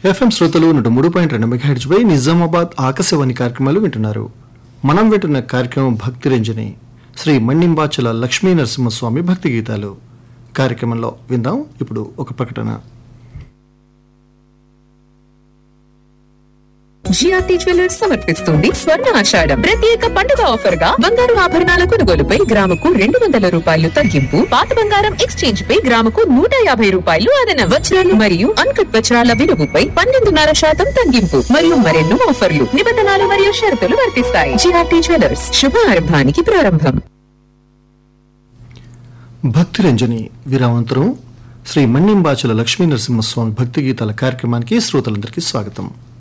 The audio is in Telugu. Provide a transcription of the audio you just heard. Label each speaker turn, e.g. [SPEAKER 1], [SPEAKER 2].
[SPEAKER 1] ఎఫ్ఎం శ్రోతలు నూట మూడు పాయింట్ రెండు మెగాహెడ్జ్ పై నిజామాబాద్ ఆకాశవాణి కార్యక్రమాలు వింటున్నారు మనం వింటున్న కార్యక్రమం భక్తి రంజని శ్రీ మణింబాచల లక్ష్మీ నరసింహస్వామి భక్తి గీతాలు కార్యక్రమంలో విందాం ఇప్పుడు ఒక ప్రకటన
[SPEAKER 2] జిఆర్టీ జ్యువెలర్స్ సమర్పిస్తుంది స్వర్ణ ఆషాఢం ప్రత్యేక పండుగ ఆఫర్ గా బంగారు ఆభరణాల కొనుగోలుపై గ్రాముకు రెండు వందల రూపాయలు తగ్గింపు పాత బంగారం ఎక్స్చేంజ్ పై గ్రాముకు నూట యాభై రూపాయలు అదన వజ్రాలు మరియు అన్కట్ వజ్రాల విలువపై పన్నెండున్నర శాతం తగ్గింపు మరియు మరెన్నో ఆఫర్లు నిబంధనలు మరియు షరతులు వర్తిస్తాయి జిఆర్టీ జ్యువెలర్స్ శుభారంభానికి ప్రారంభం
[SPEAKER 1] భక్తి రంజని విరామంతరం శ్రీ మణింబాచల లక్ష్మీ నరసింహస్వామి భక్తి గీతాల కార్యక్రమానికి శ్రోతలందరికీ స్వాగతం